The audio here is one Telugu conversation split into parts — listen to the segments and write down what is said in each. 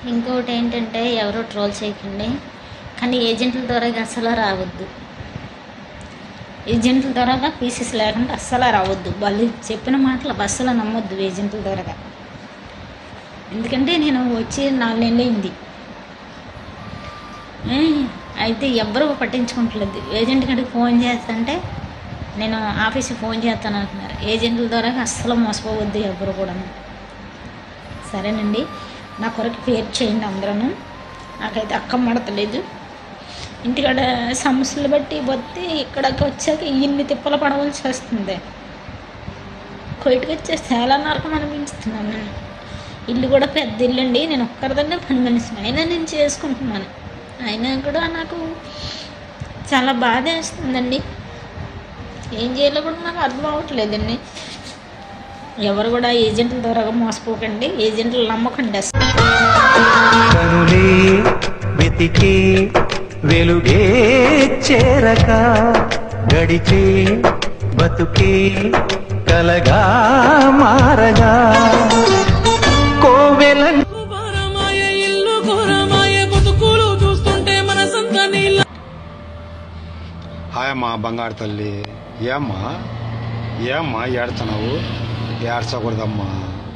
ఇంకోటి ఏంటంటే ఎవరో ట్రోల్ చేయకండి కానీ ఏజెంట్ల ద్వారా అస్సలు రావద్దు ఏజెంట్ల ద్వారా పీసెస్ లేకుండా అస్సలు రావద్దు వాళ్ళు చెప్పిన మాటలు అస్సలు నమ్మొద్దు ఏజెంట్ల ద్వారా ఎందుకంటే నేను వచ్చి నాలుగు నెలలు అయింది ఏ, అయితే ఎవ్వరూ పట్టించుకుంటలేదు ఏజెంట్ గడికి ఫోన్ చేస్తుంటే నేను ఆఫీస్కి ఫోన్ చేస్తాను అంటున్నారు ఏజెంట్ల ద్వారా అస్సలు మోసపోవద్దు ఎవరు కూడా సరేనండి నా కొరకు పేరు చేయండి అందరూ నాకైతే అక్క మడతలేదు ఇంటికాడ సమస్యలు బట్టి వస్తే ఇక్కడికి వచ్చాక ఇన్ని తిప్పలు పడవలసి వస్తుంది కొయిటికి వచ్చే చాలా నరకం అనిపించుతున్నాను నేను ఇల్లు కూడా పెద్ద ఇల్లు అండి నేను ఒక్కరిదన్నే పని మనిషిని అయినా నేను చేసుకుంటున్నాను అయినా కూడా నాకు చాలా బాధ వేస్తుందండి ఏం చేయాలో కూడా నాకు అర్థం అవ్వట్లేదండి ఎవరు కూడా ఏజెంట్ల ద్వారా మోసపోకండి ఏజెంట్లు నమ్మకండి అసలు కనులే వెతికే వెలుగే చేరక గడిచే బతుకే కలగా మారగా కోవెల భారమాయ ఇల్లు ఘోరమాయ బతుకులు చూస్తుంటే మనసంతా నీళ్ళ హాయ్ అమ్మా బంగారు తల్లి ఏమ్మా ఏమ్మా ఏడుతున్నావు ఏడ్చకూడదమ్మా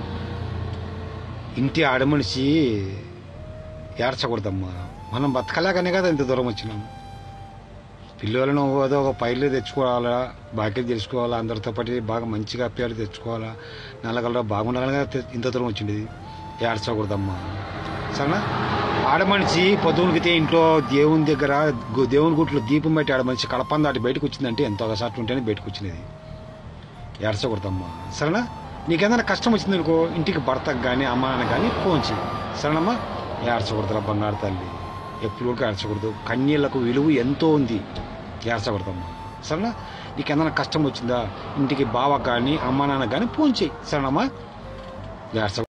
ఇంటి ఆడమనిషి ఏడ్చకూడదమ్మా మనం బతకలేకనే కదా ఇంత దూరం వచ్చినాం పిల్లలను ఏదో ఒక పైర్లు తెచ్చుకోవాలా బాకీ తెలుసుకోవాలా అందరితో పాటు బాగా మంచిగా పేరు తెచ్చుకోవాలా నల్లగల్లో బాగుండాలని తె- ఇంత దూరం వచ్చింది ఏడ్చకూడదమ్మా సరేనా ఆడమనిషి పొద్దునకితే ఇంట్లో దేవుని దగ్గర గు- దేవుని గుట్లో దీపం పెట్టి ఆడమనిషి కడపం దాటి బయటకు వచ్చిందంటే ఎంతో ఒకసారి ఉంటేనే బయటకు వచ్చినది ఏడ్చకూడదమ్మా సరేనా నీకేదైనా కష్టం వచ్చింది అనుకో ఇంటికి భర్తకు కానీ అమ్మ నాన్న కానీ ఫోన్ చేయి సరేనమ్మా ఏడ్చకూడదురా బంగారు తల్లి ఎప్పుడు కూడా ఏడ్చకూడదు కన్నీళ్లకు విలువ ఎంతో ఉంది ఏడ్చకూడదమ్మా సరేనా నీకు ఏదైనా కష్టం వచ్చిందా ఇంటికి బావ కానీ అమ్మ నాన్న కానీ ఫోన్ చేయి సరేనమ్మా ఏడ్చ